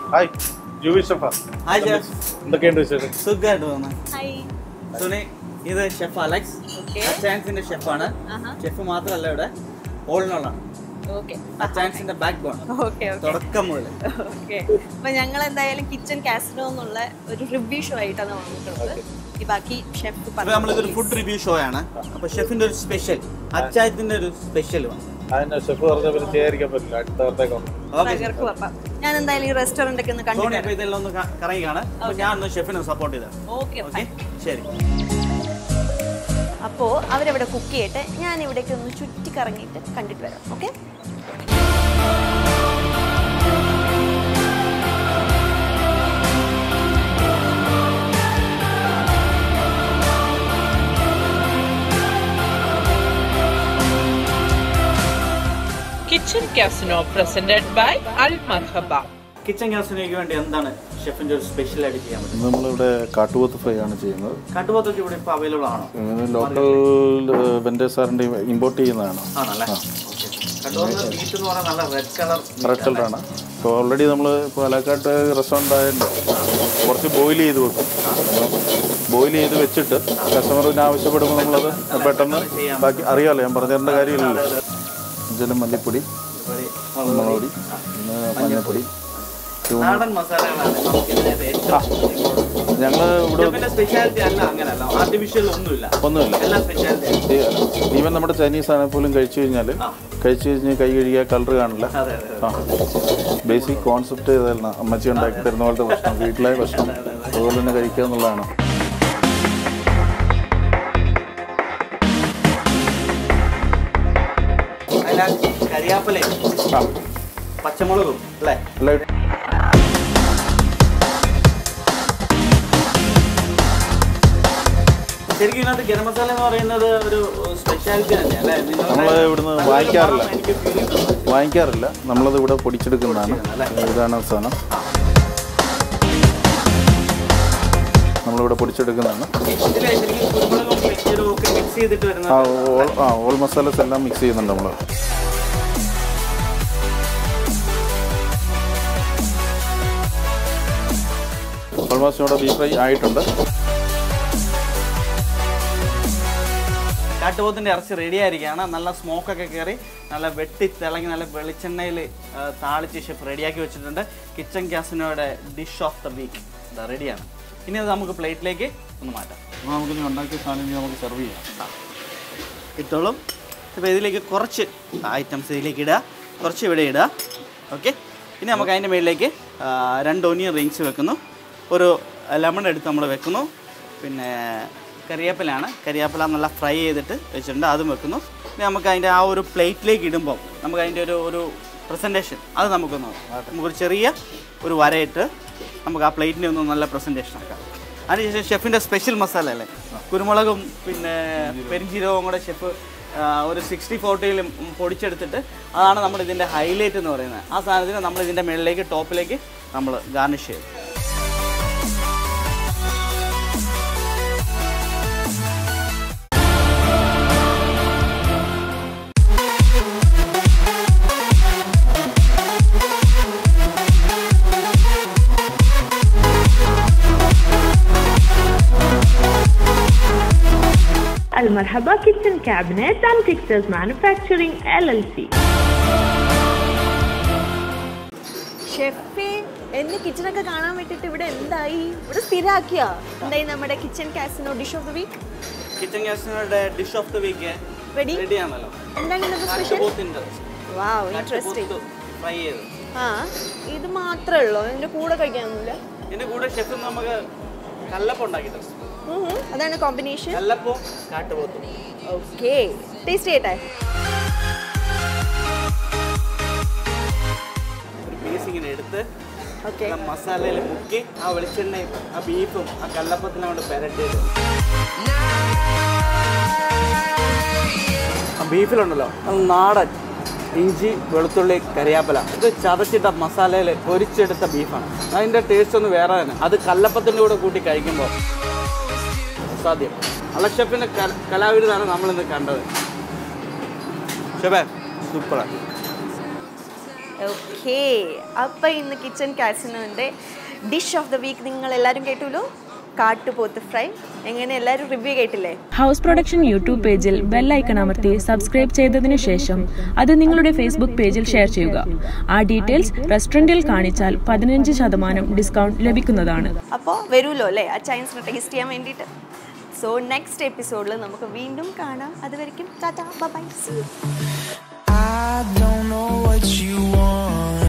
Hi Juvi ഷെഫാ hi chef എന്തൊക്കെയുണ്ട് വിശേഷം സുഖമായിട്ട് തോന്നുന്നു ഹായ് സുനി ഇത് ഷെഫ് അലക്സ് ഓക്കെ അച്ചാൻസിന്റെ ഷെഫാണ് ആഹാ ഷെഫ് മാത്രമല്ല ഇവിടെ ഓളിനോളാണ് ഓക്കെ അച്ചാൻസിന്റെ ബാക്ക് ബോൺ ഓക്കെ ഓക്കെ തുടക്കം മുതൽ ഓക്കെ അപ്പൊ ഞങ്ങൾ എന്തായാലും കിച്ചൺ കാസിനോ എന്നുള്ള ഒരു റിവ്യൂ ഷോ ആയിട്ടാണ് വന്നിട്ടുള്ളത് ഈ ബാക്കി ഷെഫ് അപ്പൊ നമ്മളിതൊരു ഫുഡ് റിവ്യൂ ഷോ ആണ് അപ്പൊ ഷെഫിന്റെ ഒരു സ്പെഷ്യൽ അച്ചായത്തിന്റെ ഒരു സ്പെഷ്യൽ അതിന് ഷെഫ് പറഞ്ഞ പിന്നെ ചെയ്യാതിരിക്കാൻ പറ്റില്ല അടുത്ത വർത്തേക്ക് തകർക്ക് വെക്കാം ഞാൻ എന്തായാലും ഈ റെസ്റ്റോറന്റ് ഒക്കെ ഒന്ന് സോണി കണ്ടിട്ട് അപ്പൊ ഇതെല്ലാം ഒന്ന് ക- കറങ്ങി കാണാം അപ്പൊ ഞാൻ ഒന്ന് ഷെഫിനെ സപ്പോർട്ട് ചെയ്താ ഓക്കെ ഓക്കെ ശരി അപ്പോ അവരവിടെ കുക്ക് ചെയ്യട്ടെ ഞാൻ ഇവിടേക്ക് ഒന്ന് ചുറ്റി കറങ്ങിയിട്ട് കണ്ടിട്ട് വരാം okay Kitchen Casino presented by Al Marhaba. Kitchen ഗ്യാസിനേക്ക് വേണ്ടി എന്താണ് ഷെഫിന്റെ ഒരു സ്പെഷ്യൽ ആയിട്ട് ചെയ്യാൻ പറ്റും നമ്മളിവിടെ കാട്ടുപോത്ത് ഫ്രൈ ആണ് ചെയ്യുന്നത് കട്ടുപോത്തൊക്കെ ഇവിടെ ഇപ്പൊ അവൈലബിൾ ആണോ ഇത് ലോക്കൽ വെൻഡേഴ്സാറിൻ്റെ ഇമ്പോർട്ട് ചെയ്യുന്നതാണ് ആണല്ലേ കട്ടുപോത്ത് മീറ്റ് എന്ന് പറഞ്ഞാൽ നല്ല റെഡ് കളർ റെഡ് കളറാണ് ഇപ്പോൾ ഓൾറെഡി നമ്മൾ പാലക്കാട്ട് റെസ്റ്റോറൻ്റ് ആയതുകൊണ്ട് കുറച്ച് ബോയിൽ ചെയ്ത് വെക്കും ബോയിൽ ചെയ്ത് വെച്ചിട്ട് കസ്റ്റമറിന് ആവശ്യപ്പെടുമ്പോൾ നമ്മളത് പെട്ടെന്ന് ബാക്കി അറിയാമല്ലോ ഞാൻ പറഞ്ഞു തരേണ്ട കാര്യമില്ലല്ലോ ഇതിലും മല്ലിപ്പൊടി മുളക് പൊടി പിന്നെ മഞ്ഞൾപ്പൊടി നാടൻ മസാലകളാണ് നമുക്ക് ഇതിനകത്ത് ഏറ്റവും ഞങ്ങൾ ഇവിടെ ഷെഫിന്റെ സ്പെഷ്യാലിറ്റി അല്ല അങ്ങനല്ല ആർട്ടിഫിഷ്യൽ ഒന്നുമില്ല ഒന്നുമില്ല എല്ലാം സ്പെഷ്യാലിറ്റി ഈവൻ നമ്മുടെ ചൈനീസ് ആണെങ്കിൽ പോലും കഴിച്ചു കഴിഞ്ഞാൽ കഴിച്ചു കഴിഞ്ഞ് കൈ കഴുകിയാൽ കളർ കാണില്ല അതെ അതെ ആ ബേസിക് കോൺസെപ്റ്റ് ഇതല്ല അമ്മച്ചി ഉണ്ടാക്കി തരുന്ന പോലത്തെ ഭക്ഷണം വീട്ടിലെ ഭക്ഷണം അതുപോലെ തന്നെ കഴിക്കുക എന്നുള്ളതാണ് അതിനകത്ത് കരിയാപ്പലയും ആ പച്ചമുളകും അല്ലേ എല്ലാം ശരിക്കും ഇതിനകത്ത് ഗരം മസാല എന്ന് പറയുന്നത് ഒരു സ്പെഷ്യാലിറ്റി തന്നെ അല്ലേ നിങ്ങളുടെ നമ്മൾ ഇവിടുന്ന് നല്ലൊരു വാങ്ങിക്കാറില്ല മണം എനിക്ക് feel ചെയ്യുന്നുണ്ട്. വാങ്ങിക്കാറില്ല നമ്മളത് ഇവിടെ പൊടിച്ചെടുക്കുന്നതാണ് ഇതാണ് സാധനം നമ്മളിവിടെ പൊടിച്ചെടുക്കുന്നതാണ് ഇതില് ശരിക്കും കുരുമുളകും പെരിഞ്ചീരകവും ഒക്കെ മിക്സ് ചെയ്തിട്ട് വരുന്ന ആ ഓൾ ആ ഓൾ മസാലസ് എല്ലാം മിക്സ് ചെയ്യുന്നുണ്ട് നമ്മൾ ഓൾമോസ്റ്റ് ഇവിടെ ബീഫ് ഫ്രൈ ആയിട്ടുണ്ട് കാട്ടുപോത്തിന്റെ ഇറച്ചി റെഡി ആയിരിക്കുകയാണ് നല്ല സ്മോക്കൊക്കെ കയറി നല്ല വെട്ടി തിളങ്ങി നല്ല വെളിച്ചെണ്ണയിൽ താളിച്ച് ഷെഫ് റെഡിയാക്കി വെച്ചിട്ടുണ്ട് കിച്ചൺ കാസിനോയുടെ ഡിഷ് ഓഫ് ദ വീക്ക് ഇതാ റെഡിയാണ് ഇനി അത് നമുക്ക് പ്ലേറ്റിലേക്ക് ഒന്ന് മാറ്റാം അപ്പോൾ നമുക്ക് ഉണ്ടാക്കിയ സാധനം നമുക്ക് സെർവ് ചെയ്യാം ഇട്ടോളും ഇപ്പോൾ ഇതിലേക്ക് കുറച്ച് ഐറ്റംസ് ഇതിലേക്ക് ഇടുക കുറച്ച് ഇവിടെ ഇടുക ഓക്കെ ഇനി നമുക്ക് അതിൻ്റെ മുകളിലേക്ക് ആ, രണ്ട് ഒനിയൻ റിങ്സ് വെക്കുന്നു ഒരു ലെമൺ എടുത്ത് നമ്മൾ വെക്കുന്നു പിന്നെ കറിവേപ്പിലാണ് കറിവേപ്പില നല്ല ഫ്രൈ ചെയ്തിട്ട് വെച്ചിട്ടുണ്ട് അതും വെക്കുന്നു ഇനി നമുക്ക് അതിൻ്റെ ആ ഒരു പ്ലേറ്റിലേക്ക് ഇടുമ്പോൾ നമുക്ക് അതിൻ്റെ ഒരു ഒരു പ്രസൻറ്റേഷൻ അത് നമുക്കൊന്ന് നമുക്കൊരു ചെറിയ ഒരു വരയിട്ട് നമുക്ക് ആ പ്ലേറ്റിനെ ഒന്ന് നല്ല പ്രസൻറ്റേഷൻ ആക്കാം അതിനുശേഷം ഷെഫിൻ്റെ സ്പെഷ്യൽ മസാല അല്ലേ കുരുമുളകും പിന്നെ പെരിഞ്ചീരകവും കൂടെ ഷെഫ് ആ, ഒരു സിക്സ്റ്റി ഫോർട്ടിയിലും പൊടിച്ചെടുത്തിട്ട് അതാണ് നമ്മൾ ഇതിൻ്റെ ഹൈലൈറ്റ് എന്ന് പറയുന്നത് ആ സാധനത്തിന് നമ്മൾ ഇതിൻ്റെ മുകളിലേക്ക് ടോപ്പിലേക്ക് നമ്മൾ ഗാർണിഷ് ചെയ്യും المرحبا كيتشن كابينت and Fixtures Manufacturing LLC ഷെഫേ എന്നെ കിച്ചണൊക്കെ കാണാൻ വേണ്ടിട്ട് ഇവിടെ എന്തായി ഇവിടെ സ്ഥിരാക്കിയാ എന്തായി നമ്മുടെ kitchen casino dish of the week kitchen ഗ്യാസിനുടെ dish of the week ready റെഡിയാണല്ലോ എന്താണ് ഇന്നത്തെ സ്പെഷ്യൽ കാട്ടുപോത്തിൻ്റെ വാവ് ഇൻട്രസ്റ്റിംഗ് ഫ്രൈ ചെയ്ത് ആ ഇത് മാത്രമേ ഉള്ളൂ ഇതിന്റെ കൂടെ കഴിക്കാനൊന്നുമില്ല ഇതിൻ്റെ കൂടെ ഷെഫ് നമുക്ക് കല്ലപ്പം ഉണ്ടാക്കിയിട്ടുണ്ട് ഉം ഉം. അതാണ് കോമ്പിനേഷൻ കല്ലപ്പവും കാട്ടുപോത്തും ഓക്കെ ടേസ്റ്റ് ചെയ്യട്ടെ ഒരു പീസ് ഇങ്ങനെ എടുത്ത് ഓക്കെ ആ മസാലയിൽ മുക്കി ആ വെളിച്ചെണ്ണയും ആ ബീഫും ആ കല്ലപ്പത്തിനും കൊണ്ട് പെരട്ടിയിട്ട് ആ ബീഫിലുണ്ടല്ലോ അത് നാടൻ ഇഞ്ചി വെളുത്തുള്ളി കരിയാപ്പല ഇത് ചതച്ചിട്ട മസാലയിൽ പൊരിച്ചെടുത്ത ബീഫാണ് അതിൻ്റെ ടേസ്റ്റ് ഒന്ന് വേറെ തന്നെ അത് കല്ലപ്പത്തിൻ്റെ കൂടെ കൂട്ടി കഴിക്കുമ്പോൾ സാധ്യം അലക്ഷപ്പിൻ്റെ കലാവിരുതാണ് നമ്മളിന്ന് കണ്ടത് ഷെബേ സൂപ്പറാണ് ഓക്കേ അപ്പം ഇന്ന് കിച്ചൺ കാസിനോൻ്റെ ഡിഷ് ഓഫ് ദ വീക്ക് നിങ്ങൾ എല്ലാവരും കേട്ടുല്ലോ കാട്ടുപോത്ത് ഫ്രൈ എങ്ങനെ എല്ലാവരും റിവ്യൂ കേട്ടില്ലേ ഹൗസ് പ്രൊഡക്ഷൻ യൂട്യൂബ് പേജിൽ ബെല്ലൈക്കൺ അമർത്തി സബ്സ്ക്രൈബ് ചെയ്തതിനു ശേഷം അത് നിങ്ങളുടെ ഫേസ്ബുക്ക് പേജിൽ ഷെയർ ചെയ്യുക ആ ഡീറ്റെയിൽസ് റെസ്റ്റോറൻറ്റിൽ കാണിച്ചാൽ പതിനഞ്ച് ശതമാനം ഡിസ്കൗണ്ട് ലഭിക്കുന്നതാണ് അപ്പോൾ വരുമല്ലോ അല്ലേ ആ ചൈൻസിന് ടേസ്റ്റ് ചെയ്യാൻ വേണ്ടിയിട്ട് സോ നെക്സ്റ്റ് എപ്പിസോഡിൽ നമുക്ക് വീണ്ടും കാണാം അതുവരെയും ടാറ്റാ bye see I don't know what you want.